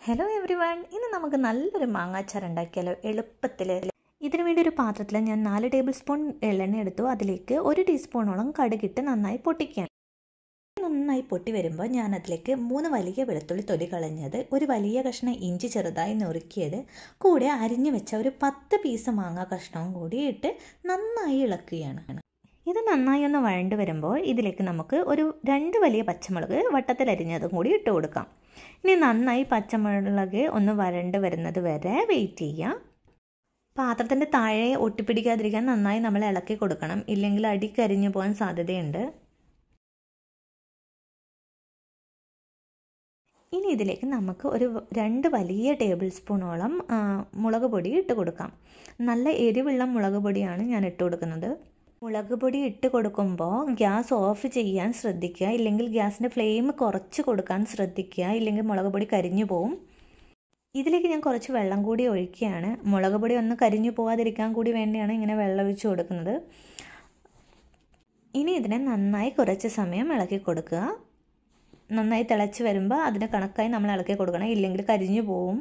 hello every one ഇന്ന് നമുക്ക് നല്ലൊരു മാങ്ങാച്ചാർ ഉണ്ടാക്കിയാലോ എളുപ്പത്തിൽ ഇതിനു വേണ്ടി ഒരു പാത്രത്തിൽ ഞാൻ നാല് ടേബിൾ സ്പൂൺ എള്ളെണ്ണ എടുത്തു അതിലേക്ക് ഒരു ടീസ്പൂണോളം കടുകിട്ട് നന്നായി പൊട്ടിക്കാൻ നന്നായി പൊട്ടി വരുമ്പോൾ ഞാൻ അതിലേക്ക് മൂന്ന് വലിയ വെളുത്തുള്ളി തൊലി കളഞ്ഞത് ഒരു വലിയ കഷ്ണം ഇഞ്ചി ചെറുതായി നുറുക്കിയത് കൂടെ അരിഞ്ഞു വെച്ച ഒരു പത്ത് പീസ് മാങ്ങാ കഷ്ണവും കൂടി ഇട്ട് നന്നായി ഇളക്കുകയാണ് ഇത് നന്നായി ഒന്ന് വഴണ്ട് വരുമ്പോൾ ഇതിലേക്ക് നമുക്ക് ഒരു രണ്ട് വലിയ പച്ചമുളക് വട്ടത്തിൽ അരിഞ്ഞതും കൂടി ഇട്ട് കൊടുക്കാം ഇനി നന്നായി പച്ചമുളക് ഒന്ന് വരണ്ട് വരുന്നത് വരെ വെയിറ്റ് ചെയ്യാം പാത്രത്തിൻ്റെ താഴെ ഒട്ടിപ്പിടിക്കാതിരിക്കാൻ നന്നായി നമ്മൾ ഇളക്കി കൊടുക്കണം ഇല്ലെങ്കിൽ അടി കരിഞ്ഞു പോകാൻ സാധ്യതയുണ്ട് ഇനി ഇതിലേക്ക് നമുക്ക് ഒരു രണ്ട് വലിയ ടേബിൾ സ്പൂണോളം മുളക് പൊടി ഇട്ട് കൊടുക്കാം നല്ല എരിവുള്ള മുളക് പൊടിയാണ് ഞാൻ ഇട്ട് കൊടുക്കുന്നത് മുളക് പൊടി ഇട്ട് കൊടുക്കുമ്പോൾ ഗ്യാസ് ഓഫ് ചെയ്യാൻ ശ്രദ്ധിക്കുക ഇല്ലെങ്കിൽ ഗ്യാസിൻ്റെ ഫ്ലെയിം കുറച്ച് കൊടുക്കാൻ ശ്രദ്ധിക്കുക ഇല്ലെങ്കിൽ മുളക് പൊടി കരിഞ്ഞു പോവും ഇതിലേക്ക് ഞാൻ കുറച്ച് വെള്ളം കൂടി ഒഴിക്കുകയാണ് മുളക് പൊടി ഒന്ന് കരിഞ്ഞു പോവാതിരിക്കാൻ കൂടി വേണ്ടിയാണ് ഇങ്ങനെ വെള്ളം ഒഴിച്ച് കൊടുക്കുന്നത് ഇനി ഇതിനെ നന്നായി കുറച്ച് സമയം ഇളക്കി കൊടുക്കുക നന്നായി തിളച്ച് വരുമ്പോൾ അതിന് കണക്കായി നമ്മൾ ഇളക്കി കൊടുക്കണം ഇല്ലെങ്കിൽ കരിഞ്ഞു പോവും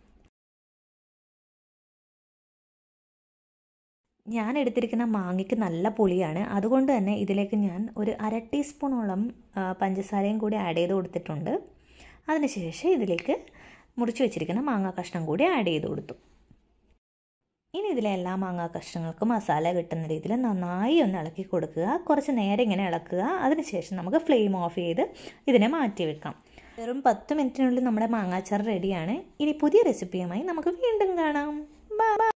ഞാൻ എടുത്തിരിക്കുന്ന മാങ്ങയ്ക്ക് നല്ല പുളിയാണ് അതുകൊണ്ട് തന്നെ ഇതിലേക്ക് ഞാൻ ഒരു അര ടീസ്പൂണോളം പഞ്ചസാരയും കൂടി ആഡ് ചെയ്ത് കൊടുത്തിട്ടുണ്ട് അതിനുശേഷം ഇതിലേക്ക് മുറിച്ച് വെച്ചിരിക്കുന്ന മാങ്ങാ കഷ്ണം കൂടി ആഡ് ചെയ്ത് കൊടുത്തു ഇനി ഇതിലെ എല്ലാ മാങ്ങാ കഷ്ണങ്ങൾക്കും മസാല കിട്ടുന്ന രീതിയിൽ നന്നായി ഒന്ന് ഇളക്കി കൊടുക്കുക കുറച്ച് നേരം ഇങ്ങനെ ഇളക്കുക അതിനുശേഷം നമുക്ക് ഫ്ലെയിം ഓഫ് ചെയ്ത് ഇതിനെ മാറ്റി വെക്കാം വെറും പത്ത് മിനിറ്റിനുള്ളിൽ നമ്മുടെ മാങ്ങാച്ചാർ റെഡിയാണ് ഇനി പുതിയ റെസിപ്പിയുമായി നമുക്ക് വീണ്ടും കാണാം ബൈ